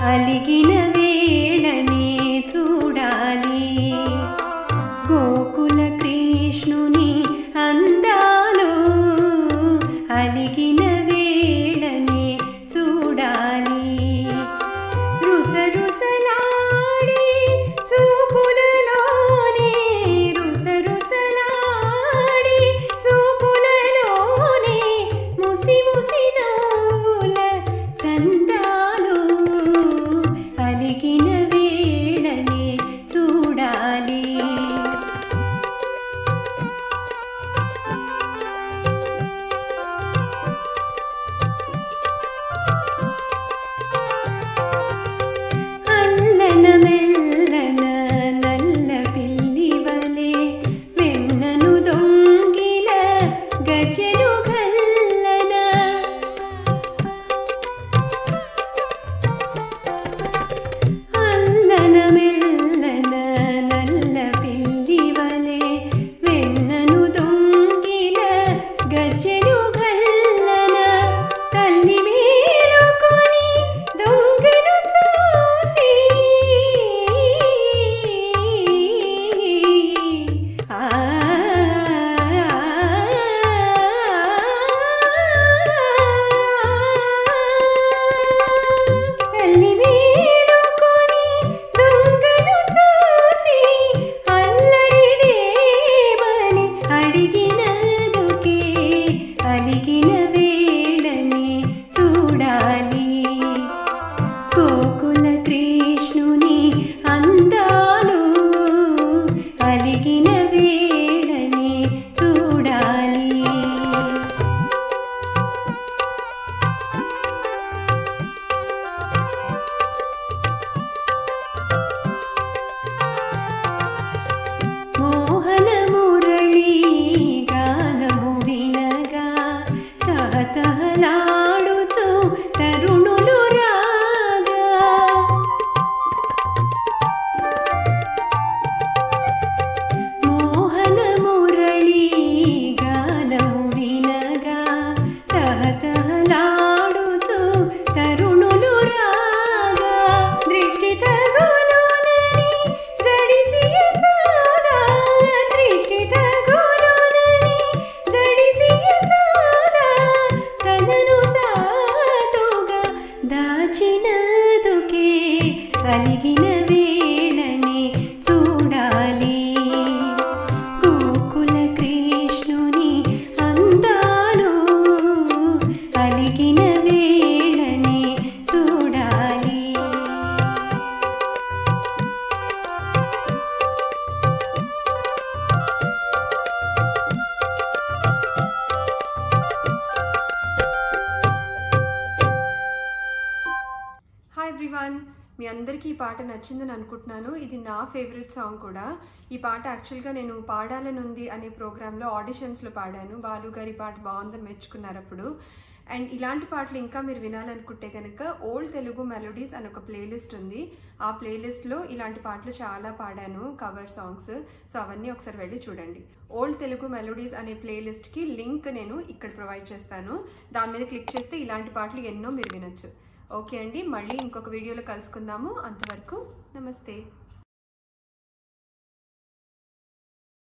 అలిగిన వేళనే చూడాలి గోకుల కృష్ణుని అందాలు అలిగిన వేళనే చూడాలి రుసరుసలాడే చూపులలోనే రుసరుసలాడే చూపులలోనే ముసి ముసి నవ్వుల చందాలు అలిగిన వేళనే చూడాలి అల్లన మెల్లన నల్ల పిల్లివలే వెన్నను దొంగిల గజను గల్లన అల్లన మెల్లన నల్ల పిల్లివలే వెన్నను దొంగిల గజను గల్లన తల్లి మేలుకొని దొంగను చూసి ఆ తల్లి మేలుకొని దొంగను చూసి అల్లరిదేమని అడిగినదుకే అలిగిన వేళని చూడాలి గోకుల కృష్ణుని అందాలు అలిగిన వేళని చూడాలి మోహన మురళీ గానము వినగా తహతహలాడుచు తరుణులు రాగా మోహన మురళీ గానము వినగా తహతహలాడుచు తరుణులు రాగా దృష్టి తగులునని జడిసి యశోదా దృష్టి తగులునని జడిసి యశోదా తనను చాటుగా దాచినదుకే అలిగిన వేళని చూడాలి గోకుల కృష్ణుని అందాలు అలిగిన వేళని చూడాలి హాయ్ ఎవ్రీవన్ మీ అందరికీ ఈ పాట నచ్చిందని అనుకుంటున్నాను ఇది నా ఫేవరెట్ సాంగ్ కూడా ఈ పాట యాక్చువల్గా నేను పాడాలనుంది అనే ప్రోగ్రాంలో ఆడిషన్స్లో పాడాను బాలు గారి పాట బాగుందని మెచ్చుకున్నారు అప్పుడు అండ్ ఇలాంటి పాటలు ఇంకా మీరు వినాలనుకుంటే కనుక ఓల్డ్ తెలుగు మెలోడీస్ అని ఒక ప్లేలిస్ట్ ఉంది ఆ ప్లేలిస్ట్లో ఇలాంటి పాటలు చాలా పాడాను కవర్ సాంగ్స్ సో అవన్నీ ఒకసారి వెళ్ళి చూడండి ఓల్డ్ తెలుగు మెలోడీస్ అనే ప్లేలిస్ట్కి లింక్ నేను ఇక్కడ ప్రొవైడ్ చేస్తాను దాని మీద క్లిక్ చేస్తే ఇలాంటి పాటలు ఎన్నో మీరు వినొచ్చు ఓకే అండి మళ్ళీ ఇంకొక వీడియోలో కలుసుకుందాము అంతవరకు నమస్తే